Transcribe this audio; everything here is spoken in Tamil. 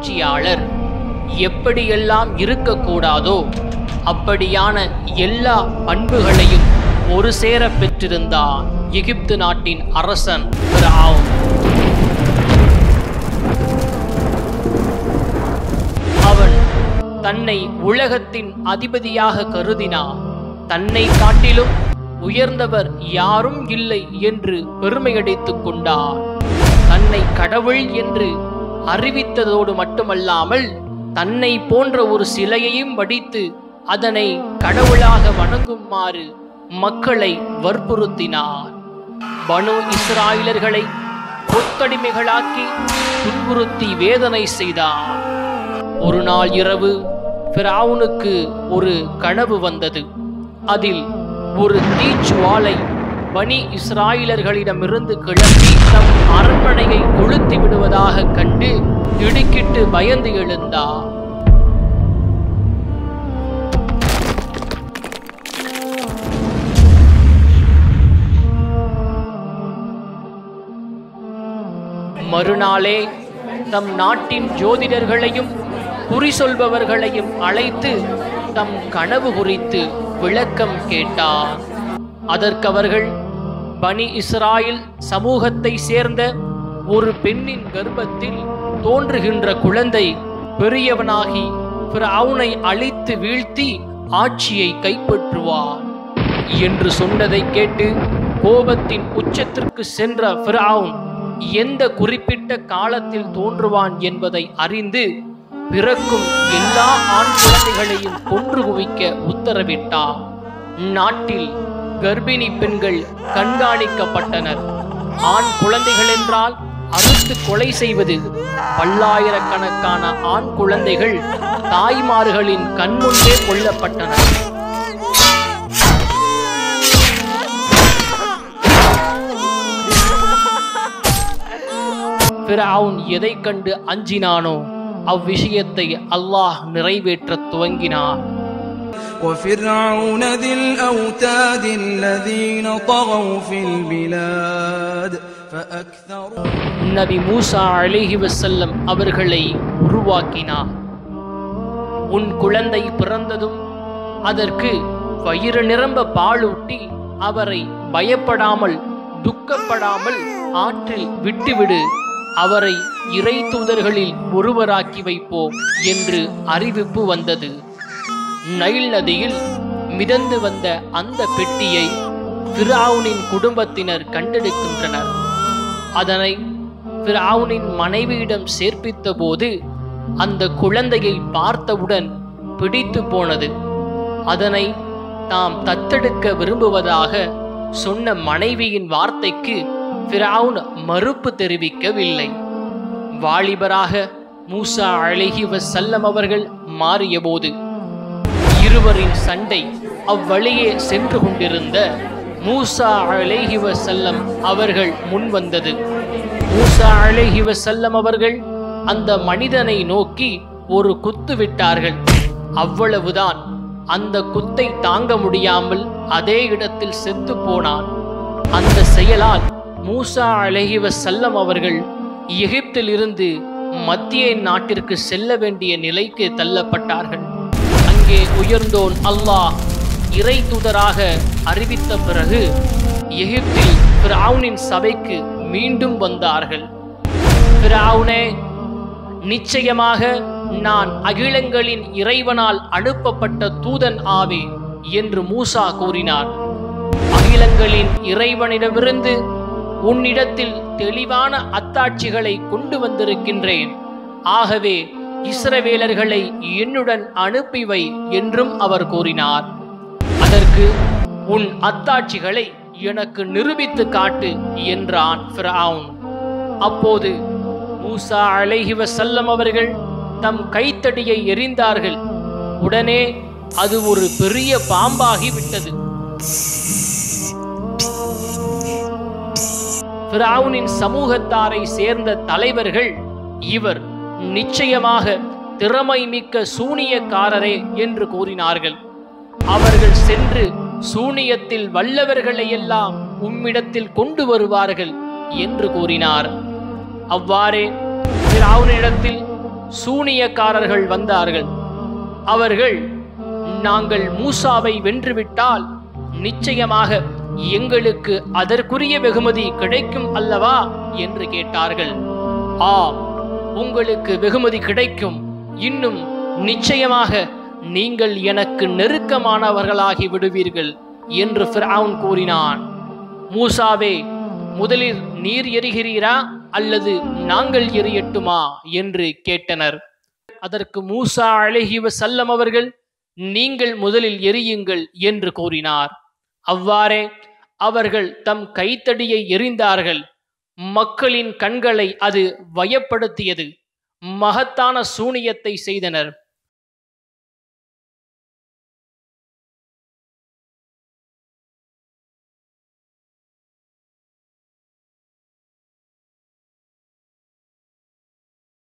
ஆட்சியாளர் எப்படியெல்லாம் இருக்கக்கூடாதோ அப்படியான எல்லா பண்புகளையும் ஒரு சேர பெற்றிருந்தான் எகிப்து நாட்டின் அரசன் ஃபிரௌன். அவன் தன்னை உலகத்தின் அதிபதியாக கருதினான் தன்னை காட்டிலும் உயர்ந்தவர் யாரும் இல்லை என்று பெருமையடித்துக் கொண்டார் தன்னை கடவுள் என்று அறிவித்ததோடு மட்டுமல்லாமல் தன்னை போன்ற ஒரு சிலையையும் வடித்து அதனை கடவுளாக வணங்குமாறு மக்களை வற்புறுத்தினார் பனு இஸ்ராயலர்களை கொத்தடிமைகளாக்கி துன்புறுத்தி வேதனை செய்தார் ஒரு நாள் இரவு ஃபிரௌனுக்கு ஒரு கனவு வந்தது அதில் ஒரு தீச்சுவாலை பனி இஸ்ராயலர்களிடமிருந்து கிளம்பி தம் அரண்மனையை கொளுத்தி விடுவதாக கண்டு திடுக்கிட்டு பயந்து எழுந்தார் மறுநாளே தம் நாட்டின் ஜோதிடர்களையும் குறி சொல்பவர்களையும் அழைத்து தம் கனவு குறித்து விளக்கம் கேட்டார் அதற்கவர்கள் பனி இஸ்ராயில் சமூகத்தை சேர்ந்த ஒரு பெண்ணின் கர்ப்பத்தில் தோன்றுகின்ற குழந்தை பெரியவனாகி ஃபிரௌனை அழித்து வீழ்த்தி ஆட்சியை கைப்பற்றுவார் என்று சொன்னதை கேட்டு கோபத்தின் உச்சத்திற்கு சென்ற ஃபிரௌன் எந்த குறிப்பிட்ட காலத்தில் தோன்றுவான் என்பதை அறிந்து பிறக்கும் எல்லா ஆண் குழந்தைகளையும் கொன்று குவிக்க உத்தரவிட்டார் நாட்டில் கர்ப்பிணி பெண்கள் கண்காணிக்கப்பட்டனர் ஆண் குழந்தைகள் என்றால் அறுத்து கொலை செய்வது பல்லாயிரக்கணக்கான ஆண் குழந்தைகள் தாய்மார்களின் கண்முன்பே கொல்லப்பட்டனர் ஃபிரௌன் எதைக் கண்டு அஞ்சினானோ அவ்விஷயத்தை அல்லாஹ் நிறைவேற்றத் துவங்கினார் وفرعون ذي الأوتاد الذين طغوا في البلاد فأكثروا நபி மூசா அலிஹி வசல்லம் அவர்களை உருவாக்கினார் உன் குழந்தை பிறந்ததும் அதற்கு வயிறு நிரம்ப பாலூட்டி அவரை பயப்படாமல் துக்கப்படாமல் ஆற்றில் விட்டுவிடு அவரை இறை தூதர்களில் ஒருவராக்கி வைப்போம் என்று அறிவிப்பு வந்தது நைல் நதியில் மிதந்து வந்த அந்த பெட்டியை ஃபிரௌனின் குடும்பத்தினர் கண்டெடுக்கின்றனர் அதனை ஃபிரௌனின் மனைவியிடம் சேர்ப்பித்த போது அந்த குழந்தையை பார்த்தவுடன் பிடித்து போனது அதனை தாம் தத்தெடுக்க விரும்புவதாக சொன்ன மனைவியின் வார்த்தைக்கு ஃபிரௌன் மறுப்பு தெரிவிக்கவில்லை வாலிபராக மூசா அழகி வசல்லம் அவர்கள் மாறியபோது இருவரின் சண்டை அவ்வழியே சென்று கொண்டிருந்த மூசா அலைஹி வசல்லம் அவர்கள் முன் வந்தது மூசா அலைஹி வசல்லம் அவர்கள் அந்த மனிதனை நோக்கி ஒரு குத்து விட்டார்கள் அவ்வளவுதான் அந்த குத்தை தாங்க முடியாமல் அதே இடத்தில் செத்து போனான் அந்த செயலால் மூசா அலைஹி வசல்லம் அவர்கள் எகிப்தில் இருந்து மத்திய நாட்டிற்கு செல்ல வேண்டிய நிலைக்கு தள்ளப்பட்டார்கள் அங்கே உயர்ந்தோன் அல்லாஹ் இறை தூதராக அறிவித்த பிறகு எகிப்தில் ஃபிரௌனின் சபைக்கு மீண்டும் வந்தார்கள் ஃபிரௌனே நிச்சயமாக நான் அகிலங்களின் இறைவனால் அனுப்பப்பட்ட தூதன் ஆவேன் என்று மூசா கூறினார் அகிலங்களின் இறைவனிடமிருந்து உன்னிடத்தில் தெளிவான அத்தாட்சிகளை கொண்டு வந்திருக்கின்றேன் ஆகவே இஸ்ரவேலர்களை என்னுடன் அனுப்பி வை என்றும் அவர் கூறினார் அதற்கு உன் அத்தாட்சிகளை எனக்கு நிரூபித்து காட்டு என்றான் ஃபிரௌன் அப்போது மூசா அலைஹி வஸல்லம் அவர்கள் தம் கைத்தடியை எறிந்தார்கள் உடனே அது ஒரு பெரிய பாம்பாகி விட்டது ஃபிரௌனின் சமூகத்தாரை சேர்ந்த தலைவர்கள் இவர் நிச்சயமாக திறமை மிக்க சூனியக்காரரே என்று கூறினார்கள் அவர்கள் சென்று சூனியத்தில் வல்லவர்களை எல்லாம் உம்மிடத்தில் கொண்டு வருவார்கள் என்று கூறினார் அவ்வாறே ஃபிரௌனிடத்தில் சூனியக்காரர்கள் வந்தார்கள் அவர்கள் நாங்கள் மூசாவை வென்றுவிட்டால் நிச்சயமாக எங்களுக்கு அதற்குரிய வெகுமதி கிடைக்கும் அல்லவா என்று கேட்டார்கள் ஆம் உங்களுக்கு வெகுமதி கிடைக்கும் இன்னும் நிச்சயமாக நீங்கள் எனக்கு நெருக்கமானவர்களாகி விடுவீர்கள் என்று ஃபிரவுன் கூறினான் மூசாவே முதலில் நீர் எரிகிறீரா அல்லது நாங்கள் எரியட்டுமா என்று கேட்டனர் அதற்கு மூசா அழகி வசல்லம் அவர்கள் நீங்கள் முதலில் எரியுங்கள் என்று கூறினார் அவ்வாறே அவர்கள் தம் கைத்தடியை எரிந்தார்கள் மக்களின் கண்களை அது வயப்படுத்தியது மகத்தான சூனியத்தை செய்தனர்